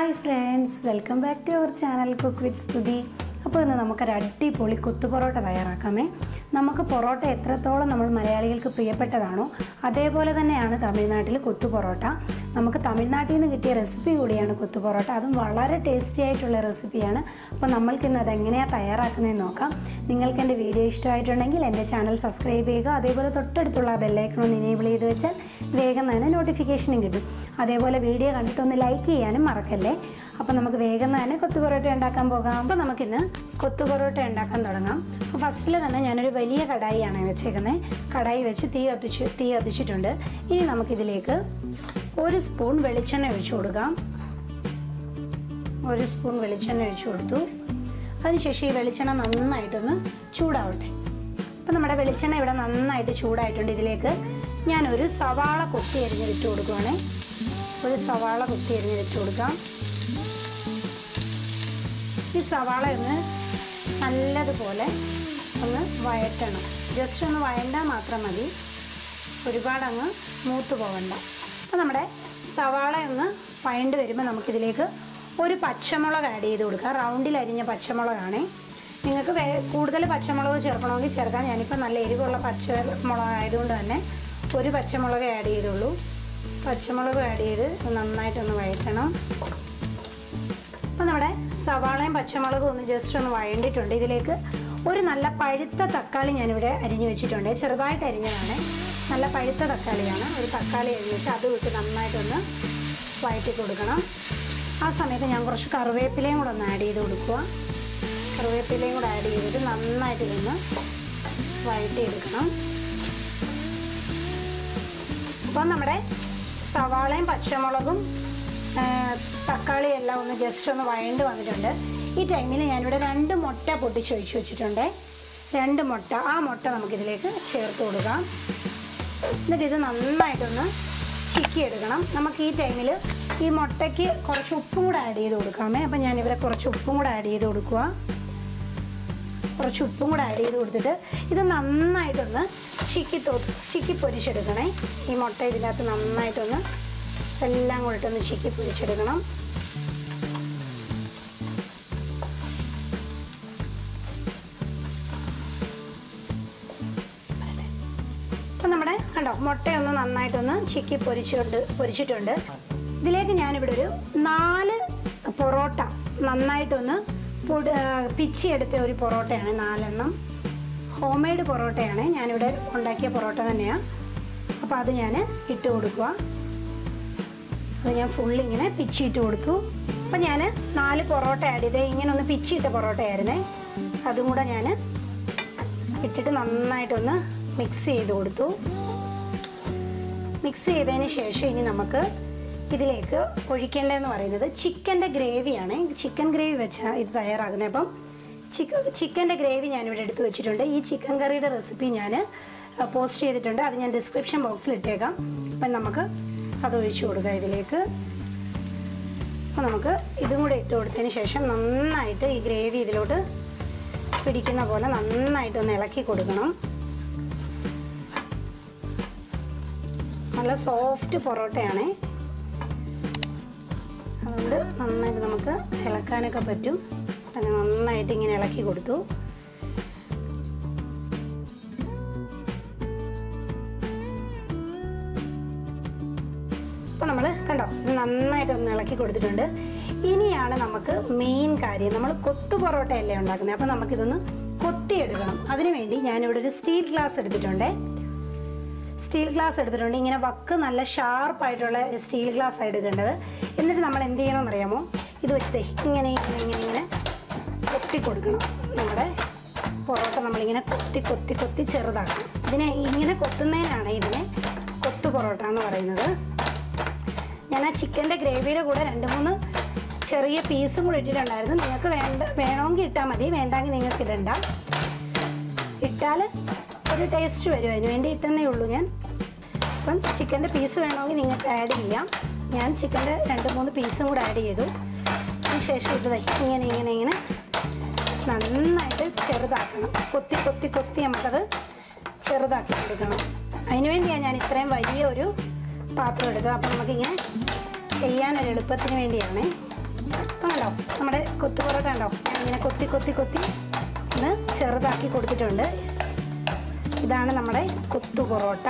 hi friends welcome back to our channel cook with Stuthi അപ്പോൾ ഇന്ന് നമുക്കൊരു അടിപൊളി കൊത്തു പൊറോട്ട തയ്യാറാക്കാമേ നമുക്ക് പൊറോട്ട എത്രത്തോളം നമ്മൾ മലയാളികൾക്ക് പ്രിയപ്പെട്ടതാണോ അതേപോലെ തന്നെയാണ് തമിഴ്നാട്ടിൽ കൊത്തു പൊറോട്ട നമുക്ക് തമിഴ്നാട്ടിൽ നിന്ന് കിട്ടിയ റെസിപ്പി കൂടിയാണ് കൊത്തു പൊറോട്ട അതും വളരെ ടേസ്റ്റി ആയിട്ടുള്ള റെസിപ്പിയാണ് അപ്പോൾ നമ്മൾക്കിന്ന് അത് എങ്ങനെയാണ് തയ്യാറാക്കുന്നതെന്ന് നോക്കാം നിങ്ങൾക്ക് എൻ്റെ വീഡിയോ ഇഷ്ടമായിട്ടുണ്ടെങ്കിൽ എൻ്റെ ചാനൽ സബ്സ്ക്രൈബ് ചെയ്യുക അതേപോലെ തൊട്ടടുത്തുള്ള ബെല്ലൈക്കൺ ഒന്ന് ഇനേബിൾ ചെയ്ത് വെച്ചാൽ വേഗം തന്നെ നോട്ടിഫിക്കേഷനും കിട്ടും അതേപോലെ വീഡിയോ കണ്ടിട്ടൊന്ന് ലൈക്ക് ചെയ്യാനും മറക്കല്ലേ അപ്പോൾ നമുക്ക് വേഗം തന്നെ കൊത്തു പൊറോട്ട ഉണ്ടാക്കാൻ പോകാം അപ്പോൾ നമുക്കിന്ന് കൊത്തു പൊറോട്ട ഉണ്ടാക്കാൻ തുടങ്ങാം അപ്പോൾ ഫസ്റ്റിൽ തന്നെ ഞാനൊരു വലിയ കടായിയാണ് വെച്ചേക്കുന്നത് കടായി വെച്ച് തീ കത്തിച്ച് തീ കത്തിച്ചിട്ടുണ്ട് ഇനി നമുക്കിതിലേക്ക് ഒരു സ്പൂൺ വെളിച്ചെണ്ണ ഒഴിച്ചു കൊടുക്കാം ഒരു സ്പൂൺ വെളിച്ചെണ്ണ ഒഴിച്ചു കൊടുത്തു അതിനുശേഷം ഈ വെളിച്ചെണ്ണ നന്നായിട്ടൊന്ന് ചൂടാവട്ടെ അപ്പോൾ നമ്മുടെ വെളിച്ചെണ്ണ ഇവിടെ നന്നായിട്ട് ചൂടായിട്ടുണ്ട് ഇതിലേക്ക് ഞാനൊരു സവാള കൊത്തി അരിഞ്ഞിട്ട് കൊടുക്കുവാണേ ഒരു സവാള കൊത്തി അരിഞ്ഞിട്ട് കൊടുക്കാം ഈ സവാള ഒന്ന് നല്ലതുപോലെ ഒന്ന് വഴറ്റണം ജസ്റ്റ് ഒന്ന് വഴണ്ടാൽ മാത്രം മതി ഒരുപാട് അങ്ങ് മൂത്ത് പോകണ്ട അപ്പോൾ നമ്മുടെ സവാള ഒന്ന് വഴണ്ട് വരുമ്പോൾ നമുക്കിതിലേക്ക് ഒരു പച്ചമുളക് ആഡ് ചെയ്ത് കൊടുക്കാം റൗണ്ടിൽ അരിഞ്ഞ പച്ചമുളകാണേ നിങ്ങൾക്ക് വേ കൂടുതൽ പച്ചമുളക് ചേർക്കണമെങ്കിൽ ചേർക്കാം ഞാനിപ്പോൾ നല്ല എരിവുള്ള പച്ചമുളക് ആയതുകൊണ്ട് തന്നെ ഒരു പച്ചമുളക് ആഡ് ചെയ്തുള്ളൂ പച്ചമുളക് ആഡ് ചെയ്ത് നന്നായിട്ടൊന്ന് വഴറ്റണം അപ്പോൾ നമ്മുടെ സവാളയും പച്ചമുളകും ഒന്ന് ജസ്റ്റ് ഒന്ന് വഴണ്ടിട്ടുണ്ട് ഇതിലേക്ക് ഒരു നല്ല പഴുത്ത തക്കാളി ഞാനിവിടെ അരിഞ്ഞു വെച്ചിട്ടുണ്ട് ചെറുതായിട്ട് അരിഞ്ഞതാണ് നല്ല പഴുത്ത തക്കാളിയാണ് ഒരു തക്കാളി അരിഞ്ഞിട്ട് അത് വിട്ട് നന്നായിട്ടൊന്ന് വഴറ്റി കൊടുക്കണം ആ സമയത്ത് ഞാൻ കുറച്ച് കറിവേപ്പിലയും കൂടെ ഒന്ന് ആഡ് ചെയ്ത് കൊടുക്കുക കറിവേപ്പിലയും കൂടെ ആഡ് ചെയ്തിട്ട് നന്നായിട്ട് ഇതൊന്ന് വഴറ്റിയെടുക്കണം അപ്പം നമ്മുടെ സവാളയും പച്ചമുളകും തക്കാളി എല്ലാം ഒന്ന് ജസ്റ്റ് ഒന്ന് വഴണ്ട് വന്നിട്ടുണ്ട് ഈ ടൈമിൽ ഞാനിവിടെ രണ്ട് മുട്ട പൊട്ടിച്ചൊഴിച്ച് വെച്ചിട്ടുണ്ട് രണ്ട് മുട്ട ആ മുട്ട നമുക്കിതിലേക്ക് ചേർത്ത് കൊടുക്കാം എന്നിട്ട് ഇത് നന്നായിട്ടൊന്ന് ചിക്കി എടുക്കണം നമുക്ക് ഈ ടൈമിൽ ഈ മുട്ടയ്ക്ക് കുറച്ച് ഉപ്പും കൂടെ ആഡ് ചെയ്ത് കൊടുക്കാമേ അപ്പം ഞാനിവിടെ കുറച്ച് ഉപ്പും കൂടെ ആഡ് ചെയ്ത് കൊടുക്കുക കുറച്ച് ഉപ്പും കൂടെ ആഡ് ചെയ്ത് കൊടുത്തിട്ട് ഇത് നന്നായിട്ടൊന്ന് ചിക്കി തൊ ചിക്കി പൊരിച്ചെടുക്കണേ ഈ മുട്ട ഇതിനകത്ത് നന്നായിട്ടൊന്ന് എല്ലാം കൂടിയിട്ടൊന്ന് ചിക്കി പൊരിച്ചെടുക്കണം അപ്പം നമ്മുടെ കണ്ടോ മുട്ടയൊന്ന് നന്നായിട്ടൊന്ന് ചിക്കി പൊരിച്ചുകൊണ്ട് പൊരിച്ചിട്ടുണ്ട് ഇതിലേക്ക് ഞാനിവിടെ ഒരു നാല് പൊറോട്ട നന്നായിട്ടൊന്ന് പൊടി പിച്ചിയെടുത്ത ഒരു പൊറോട്ടയാണ് നാലെണ്ണം ഹോം മെയ്ഡ് പൊറോട്ടയാണ് ഞാനിവിടെ ഉണ്ടാക്കിയ പൊറോട്ട തന്നെയാണ് അപ്പോൾ അത് ഞാൻ ഇട്ട് കൊടുക്കുക അത് ഞാൻ ഫുള്ള് ഇങ്ങനെ പിച്ചിട്ട് കൊടുത്തു അപ്പം ഞാൻ നാല് പൊറോട്ട ആഡ് ചെയ്ത് ഇങ്ങനെ ഒന്ന് പിച്ചിട്ട പൊറോട്ടയായിരുന്നേ അതും കൂടെ ഞാൻ ഇട്ടിട്ട് നന്നായിട്ടൊന്ന് മിക്സ് ചെയ്ത് കൊടുത്തു മിക്സ് ചെയ്തതിന് ശേഷം ഇനി നമുക്ക് ഇതിലേക്ക് ഒഴിക്കേണ്ടതെന്ന് പറയുന്നത് ചിക്കൻ്റെ ഗ്രേവിയാണ് ചിക്കൻ ഗ്രേവി വെച്ചാൽ ഇത് തയ്യാറാക്കുന്നത് അപ്പം ചിക്കൻ ചിക്കൻ്റെ ഗ്രേവി ഞാനിവിടെ എടുത്ത് വെച്ചിട്ടുണ്ട് ഈ ചിക്കൻ കറിയുടെ റെസിപ്പി ഞാൻ പോസ്റ്റ് ചെയ്തിട്ടുണ്ട് അത് ഞാൻ ഡിസ്ക്രിപ്ഷൻ ബോക്സിൽ ഇട്ടേക്കാം അപ്പം നമുക്ക് അത് ഒഴിച്ചു കൊടുക്കുക ഇതിലേക്ക് അപ്പോൾ നമുക്ക് ഇതും കൂടെ ഇട്ട് കൊടുത്തതിന് ശേഷം നന്നായിട്ട് ഈ ഗ്രേവി ഇതിലോട്ട് പിടിക്കുന്ന പോലെ നന്നായിട്ട് ഒന്ന് ഇളക്കി കൊടുക്കണം നല്ല സോഫ്റ്റ് പൊറോട്ടയാണേ അതുകൊണ്ട് നന്നായിട്ട് നമുക്ക് ഇളക്കാനൊക്കെ പറ്റും അത് നന്നായിട്ട് ഇങ്ങനെ ഇളക്കി കൊടുത്തു അപ്പോൾ നമ്മൾ കണ്ടോ നന്നായിട്ട് ഒന്ന് ഇളക്കി കൊടുത്തിട്ടുണ്ട് ഇനിയാണ് നമുക്ക് മെയിൻ കാര്യം നമ്മൾ കൊത്തു പൊറോട്ടയല്ലേ ഉണ്ടാക്കുന്നത് അപ്പോൾ നമുക്കിതൊന്ന് കൊത്തിയെടുക്കണം അതിനുവേണ്ടി ഞാനിവിടെ ഒരു സ്റ്റീൽ ഗ്ലാസ് എടുത്തിട്ടുണ്ട് സ്റ്റീൽ ഗ്ലാസ് എടുത്തിട്ടുണ്ട് ഇങ്ങനെ വക്ക് നല്ല ഷാർപ്പായിട്ടുള്ള സ്റ്റീൽ ഗ്ലാസ് ആണ് എടുക്കേണ്ടത് എന്നിട്ട് നമ്മൾ എന്ത് ചെയ്യണമെന്ന് അറിയാമോ ഇത് വെച്ചതേ ഇങ്ങനെ ഇങ്ങനെ ഇങ്ങനെ ഇങ്ങനെ കൊത്തി കൊടുക്കണം നമ്മുടെ പൊറോട്ട നമ്മളിങ്ങനെ കൊത്തി കൊത്തി കൊത്തി ചെറുതാക്കണം ഇതിനെ ഇങ്ങനെ കൊത്തുന്നതിനാണ് ഇതിനെ കൊത്തു പൊറോട്ട എന്ന് പറയുന്നത് ഞാൻ ആ ചിക്കൻ്റെ ഗ്രേവിയുടെ കൂടെ രണ്ട് മൂന്ന് ചെറിയ പീസും കൂടി ഇട്ടിട്ടുണ്ടായിരുന്നു നിങ്ങൾക്ക് വേണ്ട വേണമെങ്കിൽ ഇട്ടാൽ മതി വേണ്ടെങ്കിൽ നിങ്ങൾക്ക് ഇടണ്ട ഇട്ടാൽ ഒരു ടേസ്റ്റ് വരും അതിന് വേണ്ടി ഇട്ടെന്നേ ഉള്ളൂ ഞാൻ അപ്പം ചിക്കൻ്റെ പീസ് വേണമെങ്കിൽ നിങ്ങൾക്ക് ആഡ് ചെയ്യാം ഞാൻ ചിക്കൻ്റെ രണ്ട് മൂന്ന് പീസും കൂടെ ആഡ് ചെയ്തു അതിന് ശേഷം ഇത് ദേ ഇങ്ങനെ ഇങ്ങനെ ഇങ്ങനെ നന്നായിട്ട് ചെറുതാക്കണം കൊത്തി കൊത്തി കൊത്തി നമുക്കത് ചെറുതാക്കി കൊടുക്കണം അതിന് വേണ്ടിയാണ് ഞാൻ ഇത്രയും വലിയ ഒരു പാത്രം എടുത്തത് അപ്പം നമുക്കിങ്ങനെ ചെയ്യാനൊരു എളുപ്പത്തിന് വേണ്ടിയാണ് കൊത്തു പൊറോട്ട ഉണ്ടോ ഞാൻ ഇങ്ങനെ കൊത്തി കൊത്തി കൊത്തി ഒന്ന് ചെറുതാക്കി കൊടുത്തിട്ടുണ്ട് ഇതാണ് നമ്മുടെ കൊത്തു പൊറോട്ട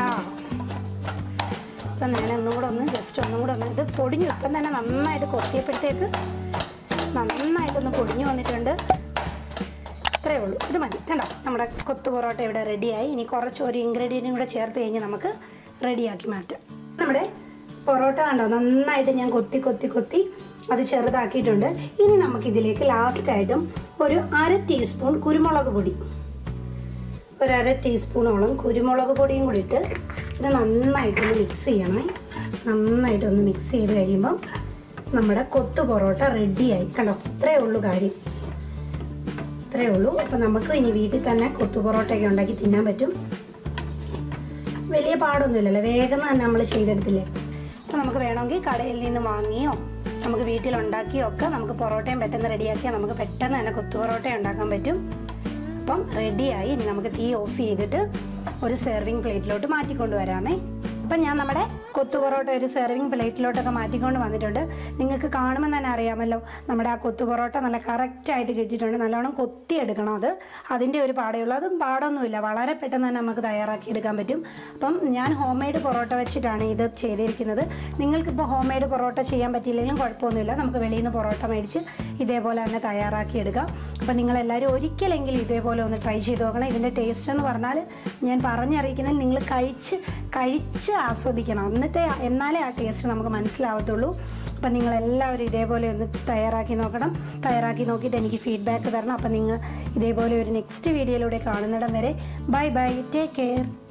ഇപ്പം ഞാൻ ഒന്നും കൂടെ ഒന്ന് ജസ്റ്റ് ഒന്നും കൂടെ ഒന്ന് ഇത് പൊടിഞ്ഞു ഇപ്പം തന്നെ നന്നായിട്ട് കൊത്തിയപ്പോഴത്തേക്ക് നന്നായിട്ടൊന്ന് പൊടിഞ്ഞു വന്നിട്ടുണ്ട് ഇത്രയേ ഉള്ളൂ ഇത് മതി കണ്ടോ നമ്മുടെ കൊത്തു പൊറോട്ട ഇവിടെ റെഡിയായി ഇനി കുറച്ച് ഒരു ഇൻഗ്രീഡിയൻറ്റും കൂടെ ചേർത്ത് കഴിഞ്ഞ് നമുക്ക് റെഡിയാക്കി മാറ്റാം നമ്മുടെ പൊറോട്ട കണ്ടോ നന്നായിട്ട് ഞാൻ കൊത്തി കൊത്തി കൊത്തി അത് ചെറുതാക്കിയിട്ടുണ്ട് ഇനി നമുക്കിതിലേക്ക് ലാസ്റ്റായിട്ടും ഒരു അര ടീസ്പൂൺ കുരുമുളക് പൊടി ഒരു അര ടീസ്പൂണോളം കുരുമുളക് പൊടിയും കൂടി ഇട്ട് ഇത് നന്നായിട്ടൊന്ന് മിക്സ് ചെയ്യണേ നന്നായിട്ടൊന്ന് മിക്സ് ചെയ്ത് കഴിയുമ്പം നമ്മുടെ കൊത്തു പൊറോട്ട റെഡിയായി കണ്ടോ ഇത്രയേ ഉള്ളൂ കാര്യം ഇത്രയേ ഉള്ളൂ അപ്പം നമുക്ക് ഇനി വീട്ടിൽ തന്നെ കൊത്തു പൊറോട്ടയൊക്കെ ഉണ്ടാക്കി തിന്നാൻ പറ്റും വലിയ പാടൊന്നുമില്ലല്ലോ വേഗം തന്നെ നമ്മൾ ചെയ്തെടുത്തില്ലേ അപ്പം നമുക്ക് വേണമെങ്കിൽ കടയിൽ നിന്ന് വാങ്ങിയോ നമുക്ക് വീട്ടിലുണ്ടാക്കിയോ ഒക്കെ നമുക്ക് പൊറോട്ടയും പെട്ടെന്ന് റെഡിയാക്കിയാൽ നമുക്ക് പെട്ടെന്ന് തന്നെ കൊത്തു പൊറോട്ട ഉണ്ടാക്കാൻ പറ്റും അപ്പം റെഡിയായി ഇനി നമുക്ക് തീ ഓഫ് ചെയ്തിട്ട് ഒരു സെർവിങ് പ്ലേറ്റിലോട്ട് മാറ്റിക്കൊണ്ട് വരാമേ അപ്പം ഞാൻ നമ്മുടെ കൊത്തു പൊറോട്ട ഒരു സെർവിങ് പ്ലേറ്റിലോട്ടൊക്കെ മാറ്റിക്കൊണ്ട് വന്നിട്ടുണ്ട് നിങ്ങൾക്ക് കാണുമ്പോൾ തന്നെ അറിയാമല്ലോ നമ്മുടെ ആ കൊത്തു പൊറോട്ട നല്ല കറക്റ്റായിട്ട് കിട്ടിയിട്ടുണ്ട് നല്ലോണം കൊത്തിയെടുക്കണം അത് അതിൻ്റെ ഒരു പാടേ ഉള്ളൂ അതും പാടൊന്നുമില്ല വളരെ പെട്ടെന്ന് തന്നെ നമുക്ക് തയ്യാറാക്കി എടുക്കാൻ പറ്റും അപ്പം ഞാൻ ഹോം മെയ്ഡ് പൊറോട്ട വെച്ചിട്ടാണ് ഇത് ചെയ്തിരിക്കുന്നത് നിങ്ങൾക്കിപ്പോൾ ഹോം മെയ്ഡ് പൊറോട്ട ചെയ്യാൻ പറ്റിയില്ലെങ്കിലും കുഴപ്പമൊന്നുമില്ല നമുക്ക് വെളിയിൽ നിന്ന് പൊറോട്ട മേടിച്ച് ഇതേപോലെ തന്നെ തയ്യാറാക്കി എടുക്കാം അപ്പം നിങ്ങളെല്ലാവരും ഒരിക്കലെങ്കിലും ഇതേപോലെ ഒന്ന് ട്രൈ ചെയ്ത് നോക്കണം ഇതിൻ്റെ ടേസ്റ്റ് എന്ന് പറഞ്ഞാൽ ഞാൻ പറഞ്ഞറിയിക്കുന്നത് നിങ്ങൾ കഴിച്ച് കഴിച്ച് ആസ്വദിക്കണം എന്നിട്ടേ എന്നാലേ ആ ടേസ്റ്റ് നമുക്ക് മനസ്സിലാവത്തുള്ളൂ അപ്പം നിങ്ങളെല്ലാവരും ഇതേപോലെ ഒന്ന് തയ്യാറാക്കി നോക്കണം തയ്യാറാക്കി നോക്കിയിട്ട് എനിക്ക് ഫീഡ്ബാക്ക് തരണം അപ്പം നിങ്ങൾ ഇതേപോലെ ഒരു നെക്സ്റ്റ് വീഡിയോയിലൂടെ കാണുന്നിടം വരെ ബൈ ബൈ ടേക്ക് കെയർ